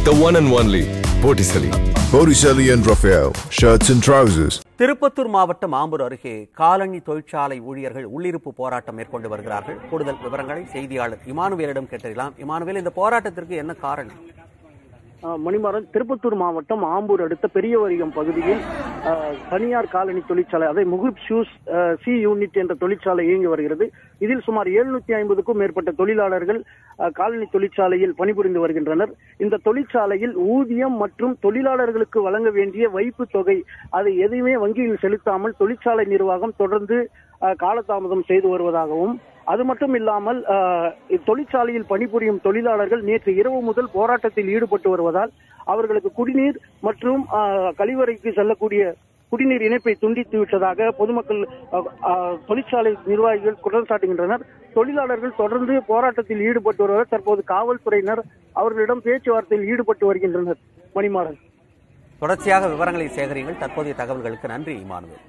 The one and only Botticelli. Botticelli and Raphael, shirts and trousers. Tirupattur மாவட்டம் ஆம்பூர் அருகே colony தொழிற்சாலை ஊழியர்கள் உள்ளிருப்பு போராட்டம் மேற்கொண்டு வருகிறார்கள் கூடுதல் விவரங்களை செய்தியாளர் இமானுவேலிடம் கேட்டறியலாம் இமானுவேல் இந்த போராட்டத்திற்கு என்ன காரணம் அஹ் மணிமாறன் திருப்பத்தூர் மாவட்டம் ஆம்பூர் அடுத்த பெரியவரியம் பகுதியில் அஹ், தனியார் காலனி தொழிற்சாலை அதை முகுப் ஷூஸ் அஹ், சி யூனிட் என்ற தொழிற்சாலை இயங்கி வருகிறது இதில் சுமார் எழுநூத்தி ஐம்பதுக்கும் மேற்பட்ட தொழிலாளர்கள் அஹ், காலனி தொழிற்சாலையில் பணிபுரிந்து வருகின்றனர் இந்த தொழிற்சாலையில் ஊதியம் மற்றும் தொழிலாளர்களுக்கு வழங்க வேண்டிய வைப்பு தொகை அதை எதையுமே வங்கியில் செலுத்தாமல் தொழிற்சாலை நிர்வாகம் தொடர்ந்து அஹ், காலதாமதம் செய்து வருவதாகவும் அது மட்டும் இல்லாமல் அஹ், தொழிற்சாலையில் பணிபுரியும் தொழிலாளர்கள் நேற்று இரவு முதல் போராட்டத்தில் ஈடுபட்டு வருவதால் அவர்களுக்கு குடிநீர் மற்றும் அஹ், கழிவறைக்கு செல்லக்கூடிய குடிநீர் இணைப்பை துண்டித்து விட்டதாக பொதுமக்கள் அஹ், அஹ், தொழிற்சாலை நிர்வாகிகள் குற்றம் சாட்டுகின்றனர் தொழிலாளர்கள் தொடர்ந்து போராட்டத்தில் ஈடுபட்டு வருவதால் தற்போது காவல்துறையினர் அவர்களிடம் பேச்சுவார்த்தையில் ஈடுபட்டு வருகின்றனர் மணிமாறன் தொடர்ச்சியாக விவரங்களை சேகரியுங்கள் தற்போதைய தகவல்களுக்கு நன்றி இமானுவேல்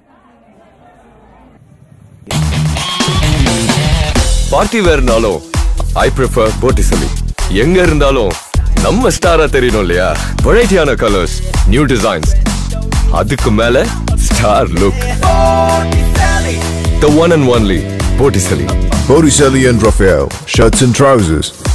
பார்ட்டி வேர்னாலும் ஐ ப்ரிஃபர் Botticelli. எங்க இருந்தாலும் நம்ம ஸ்டாரா தெரியணும் இல்லையா வெரைட்டியான கலர்ஸ் நியூ டிசைன்ஸ் அதுக்கு மேல star look The one and only Botticelli. Botticelli and Raphael, shirts and trousers.